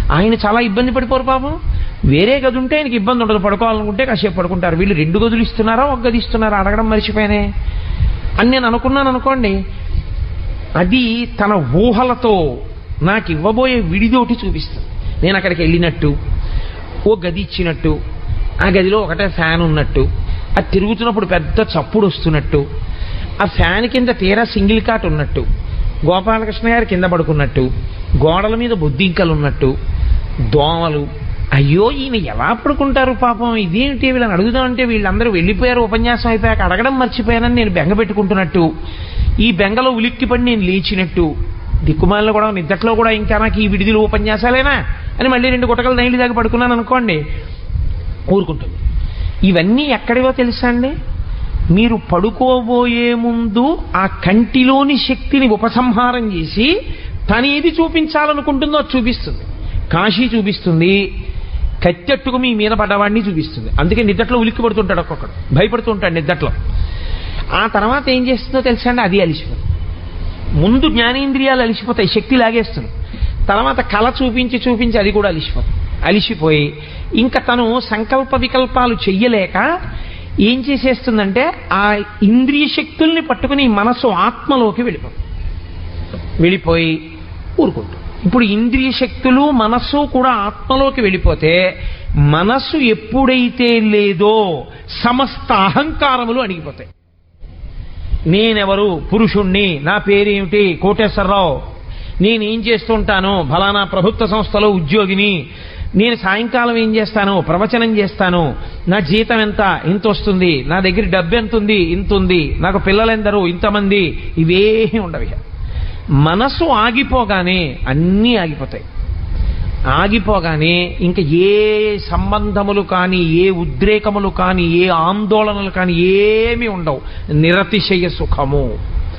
ఆయన చాలా ఇబ్బంది పడిపోరు పాపం వేరే గది ఉంటే ఆయనకి ఇబ్బంది ఉండదు పడుకోవాలనుకుంటే కాసేపు పడుకుంటారు వీళ్ళు రెండు గదులు ఇస్తున్నారా ఒక గది ఇస్తున్నారా అడగడం మర్చిపోయానే అని నేను అనుకున్నాను అనుకోండి అది తన ఊహలతో నాకు ఇవ్వబోయే విడిదోటి చూపిస్తుంది నేను అక్కడికి వెళ్ళినట్టు ఓ గది ఇచ్చినట్టు ఆ గదిలో ఒకటే ఫ్యాన్ ఉన్నట్టు అది తిరుగుతున్నప్పుడు పెద్ద చప్పుడు వస్తున్నట్టు ఆ ఫ్యాన్ కింద తీరా సింగిల్ కాట్ ఉన్నట్టు గోపాలకృష్ణ గారు కింద పడుకున్నట్టు గోడల మీద బొద్దింకలు ఉన్నట్టు దోమలు అయ్యో ఈయన ఎలా పడుకుంటారు పాపం ఇదేమిటి వీళ్ళని అడుగుదామంటే వీళ్ళందరూ వెళ్ళిపోయారు ఉపన్యాసం అయిపోయాక అడగడం మర్చిపోయానని నేను బెంగ పెట్టుకుంటున్నట్టు ఈ బెంగలో ఉలిక్కిపడి నేను లేచినట్టు దిక్కుమాలలో కూడా నిద్దట్లో కూడా ఇంకా నాకు ఈ విడిదిలు ఉపన్యాసాలేనా అని మళ్ళీ రెండు గుటకలు నైలు దాకా పడుకున్నాను అనుకోండి ఊరుకుంటుంది ఇవన్నీ ఎక్కడివో తెలుసా అండి మీరు పడుకోబోయే ముందు ఆ కంటిలోని శక్తిని ఉపసంహారం చేసి తను ఏది చూపించాలనుకుంటుందో అది చూపిస్తుంది కాశీ చూపిస్తుంది కత్తెట్టుకు మీ మీద పడ్డవాడిని చూపిస్తుంది అందుకే నిద్దట్లో ఉలిక్కి పడుతుంటాడు ఒక్కొక్కడు భయపడుతూ ఉంటాడు నిద్దట్లో ఆ తర్వాత ఏం చేస్తుందో తెలుసా అండి అది అలిసిపోతుంది ముందు జ్ఞానేంద్రియాలు అలిసిపోతాయి శక్తి లాగేస్తుంది తర్వాత కళ చూపించి చూపించి అది కూడా అలిసిపోతుంది అలిసిపోయి ఇంకా తను సంకల్ప వికల్పాలు చెయ్యలేక ఏం చేసేస్తుందంటే ఆ ఇంద్రియ శక్తుల్ని పట్టుకుని మనసు ఆత్మలోకి వెళ్ళిపోతుంది వెళ్ళిపోయి ఊరుకుంటుంది ఇప్పుడు ఇంద్రియ శక్తులు మనస్సు కూడా ఆత్మలోకి వెళ్ళిపోతే మనస్సు ఎప్పుడైతే లేదో సమస్త అహంకారములు అణిగిపోతాయి నేనెవరు పురుషుణ్ణి నా పేరేమిటి కోటేశ్వరరావు నేను ఏం చేస్తుంటాను ఫలానా ప్రభుత్వ సంస్థలో ఉద్యోగిని నేను సాయంకాలం ఏం చేస్తాను ప్రవచనం చేస్తాను నా జీతం ఎంత ఇంత వస్తుంది నా దగ్గర డబ్బు ఎంత ఉంది ఇంత ఉంది నాకు పిల్లలెందరూ ఇంతమంది ఇవేమీ ఉండవు ఇక. మనసు ఆగిపోగానే అన్నీ ఆగిపోతాయి ఆగిపోగానే ఇంకా ఏ సంబంధములు కానీ ఏ ఉద్రేకములు కానీ ఏ ఆందోళనలు కానీ ఏమీ ఉండవు నిరతిశయ సుఖము